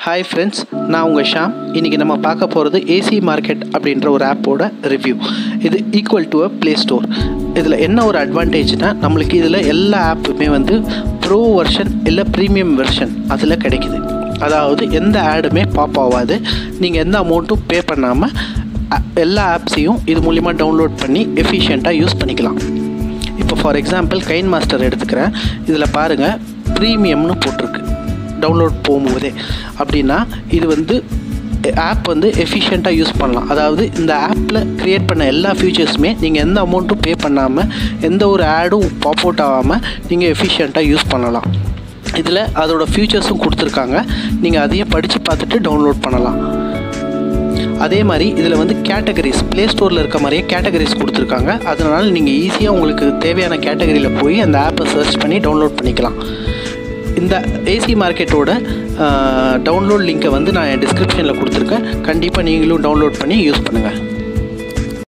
hi friends நான் உங்கள் ஷாம் இன்றைக்கி நம்ம பார்க்க போகிறது ஏசி மார்க்கெட் அப்படின்ற ஒரு ஆப்போட ரிவ்யூ இது equal to a play store இதில் என்ன ஒரு அட்வான்டேஜ்னால் நம்மளுக்கு இதில் எல்லா ஆப்புமே வந்து ப்ரோ வெர்ஷன் இல்லை ப்ரீமியம் வெர்ஷன் அதில் கிடைக்குது அதாவது எந்த ஆடுமே பாப் ஆகாது நீங்கள் எந்த அமௌண்ட்டும் பே பண்ணாமல் அ- எல்லா ஆப்ஸையும் இது மூலிமா டவுன்லோட் பண்ணி எஃபிஷியண்ட்டாக யூஸ் பண்ணிக்கலாம் இப்போ ஃபார் எக்ஸாம்பிள் கைன் மாஸ்டர் எடுத்துக்கிறேன் இதில் பாருங்கள் ப்ரீமியம்னு போட்டிருக்கு டவுன்லோட் போகும்போதே அப்படின்னா இது வந்து ஆப் வந்து எஃபிஷியண்ட்டாக யூஸ் பண்ணலாம் அதாவது இந்த ஆப்பில் க்ரியேட் பண்ண எல்லா ஃபீச்சர்ஸுமே நீங்கள் எந்த அமௌண்ட்டும் பே பண்ணாமல் எந்த ஒரு ஆடும் பாப் அவுட் ஆகாமல் நீங்கள் எஃபிஷியண்ட்டாக யூஸ் பண்ணலாம் இதில் அதோட ஃபியூச்சர்ஸும் கொடுத்துருக்காங்க நீங்கள் அதையும் படித்து பார்த்துட்டு டவுன்லோட் பண்ணலாம் அதே மாதிரி இதில் வந்து கேட்டகரிஸ் ப்ளே ஸ்டோரில் இருக்க மாதிரியே கேட்டகரிஸ் கொடுத்துருக்காங்க அதனால் நீங்கள் ஈஸியாக உங்களுக்கு தேவையான கேட்டகரியில் போய் அந்த ஆப்பை சர்ச் பண்ணி டவுன்லோட் பண்ணிக்கலாம் இந்த ஏசி மார்க்கெட்டோட டவுன்லோட் லிங்க்கை வந்து நான் என் டிஸ்கிரிப்ஷனில் கொடுத்துருக்கேன் கண்டிப்பாக நீங்களும் டவுன்லோட் பண்ணி யூஸ் பண்ணுங்கள்